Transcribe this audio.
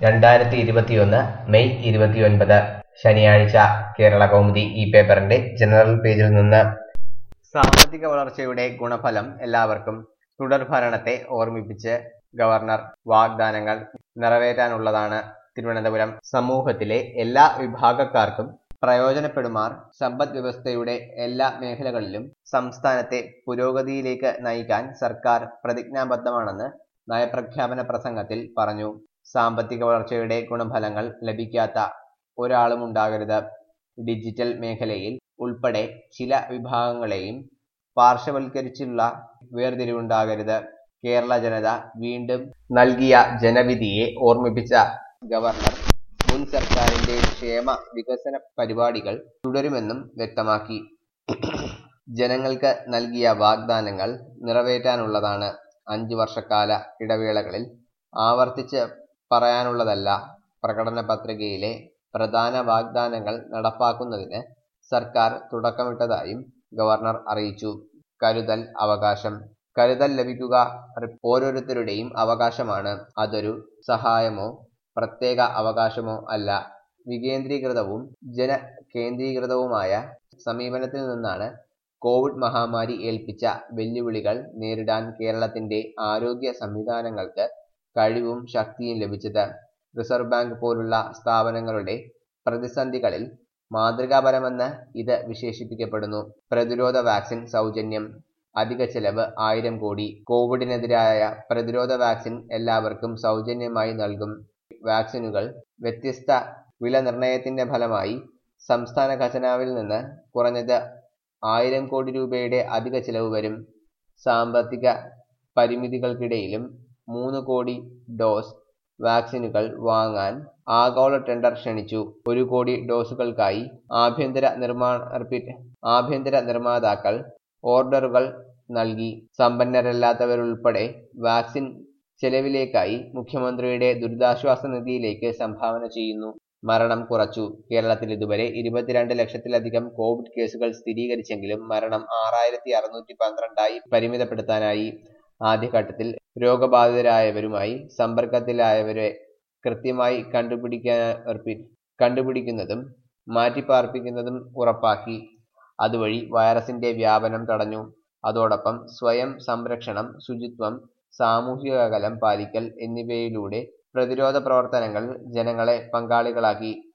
രണ്ടായിരത്തി ഇരുപത്തിയൊന്ന് മെയ് ഇരുപത്തിയൊൻപത് ശനിയാഴ്ച കേരള കൗമുദി ഈ പേപ്പറിന്റെ ജനറൽ പേജിൽ നിന്ന് സാമ്പത്തിക വളർച്ചയുടെ ഗുണഫലം എല്ലാവർക്കും തുടർഭരണത്തെ ഓർമ്മിപ്പിച്ച് ഗവർണർ വാഗ്ദാനങ്ങൾ നിറവേറ്റാനുള്ളതാണ് തിരുവനന്തപുരം സമൂഹത്തിലെ എല്ലാ വിഭാഗക്കാർക്കും പ്രയോജനപ്പെടുമാർ സമ്പദ് വ്യവസ്ഥയുടെ എല്ലാ മേഖലകളിലും സംസ്ഥാനത്തെ പുരോഗതിയിലേക്ക് നയിക്കാൻ സർക്കാർ പ്രതിജ്ഞാബദ്ധമാണെന്ന് നയപ്രഖ്യാപന പ്രസംഗത്തിൽ പറഞ്ഞു സാമ്പത്തിക വളർച്ചയുടെ ഗുണഫലങ്ങൾ ലഭിക്കാത്ത ഒരാളും ഉണ്ടാകരുത് ഡിജിറ്റൽ മേഖലയിൽ ഉൾപ്പെടെ ചില വിഭാഗങ്ങളെയും പാർശ്വവൽക്കരിച്ചുള്ള വേർതിരിവുണ്ടാകരുത് കേരള ജനത വീണ്ടും നൽകിയ ജനവിധിയെ ഓർമ്മിപ്പിച്ച ഗവർണർ മുൻ സർക്കാരിന്റെ ക്ഷേമ വികസന പരിപാടികൾ തുടരുമെന്നും വ്യക്തമാക്കി ജനങ്ങൾക്ക് നൽകിയ വാഗ്ദാനങ്ങൾ നിറവേറ്റാനുള്ളതാണ് അഞ്ചു വർഷക്കാല ഇടവേളകളിൽ ആവർത്തിച്ച് പറയാനുള്ളതല്ല പ്രകടന പത്രികയിലെ പ്രധാന വാഗ്ദാനങ്ങൾ നടപ്പാക്കുന്നതിന് സർക്കാർ തുടക്കമിട്ടതായും ഗവർണർ അറിയിച്ചു കരുതൽ അവകാശം കരുതൽ ലഭിക്കുക ഓരോരുത്തരുടെയും അവകാശമാണ് അതൊരു സഹായമോ പ്രത്യേക അവകാശമോ അല്ല വികേന്ദ്രീകൃതവും ജനകേന്ദ്രീകൃതവുമായ സമീപനത്തിൽ നിന്നാണ് കോവിഡ് മഹാമാരി ഏൽപ്പിച്ച വെല്ലുവിളികൾ നേരിടാൻ കേരളത്തിന്റെ ആരോഗ്യ സംവിധാനങ്ങൾക്ക് കഴിവും ശക്തിയും ലഭിച്ചത് റിസർവ് ബാങ്ക് പോലുള്ള സ്ഥാപനങ്ങളുടെ പ്രതിസന്ധികളിൽ മാതൃകാപരമെന്ന് ഇത് വിശേഷിപ്പിക്കപ്പെടുന്നു പ്രതിരോധ വാക്സിൻ സൗജന്യം അധിക ചെലവ് ആയിരം കോടി കോവിഡിനെതിരായ പ്രതിരോധ വാക്സിൻ എല്ലാവർക്കും സൗജന്യമായി നൽകും വാക്സിനുകൾ വ്യത്യസ്ത വില നിർണയത്തിന്റെ ഫലമായി സംസ്ഥാന ഖജനാവിൽ നിന്ന് കുറഞ്ഞത് ആയിരം കോടി രൂപയുടെ അധിക ചെലവ് വരും സാമ്പത്തിക പരിമിതികൾക്കിടയിലും മൂന്ന് കോടി ഡോസ് വാക്സിനുകൾ വാങ്ങാൻ ആഗോള ടെൻഡർ ക്ഷണിച്ചു ഒരു കോടി ഡോസുകൾക്കായി ആഭ്യന്തര നിർമ്മാണ റിപ്പീറ്റ് ആഭ്യന്തര നിർമ്മാതാക്കൾ ഓർഡറുകൾ നൽകി സമ്പന്നരല്ലാത്തവരുൾപ്പെടെ വാക്സിൻ ചെലവിലേക്കായി മുഖ്യമന്ത്രിയുടെ ദുരിതാശ്വാസ നിധിയിലേക്ക് സംഭാവന ചെയ്യുന്നു മരണം കുറച്ചു കേരളത്തിൽ ഇതുവരെ ഇരുപത്തിരണ്ട് ലക്ഷത്തിലധികം കോവിഡ് കേസുകൾ സ്ഥിരീകരിച്ചെങ്കിലും മരണം ആറായിരത്തി അറുന്നൂറ്റി പന്ത്രണ്ടായി പരിമിതപ്പെടുത്താനായി ആദ്യഘട്ടത്തിൽ രോഗബാധിതരായവരുമായി സമ്പർക്കത്തിലായവരെ കൃത്യമായി കണ്ടുപിടിക്കാൻ കണ്ടുപിടിക്കുന്നതും മാറ്റിപ്പാർപ്പിക്കുന്നതും ഉറപ്പാക്കി അതുവഴി വൈറസിന്റെ വ്യാപനം തടഞ്ഞു അതോടൊപ്പം സ്വയം സംരക്ഷണം ശുചിത്വം സാമൂഹിക അകലം പാലിക്കൽ എന്നിവയിലൂടെ പ്രതിരോധ പ്രവർത്തനങ്ങൾ ജനങ്ങളെ പങ്കാളികളാക്കി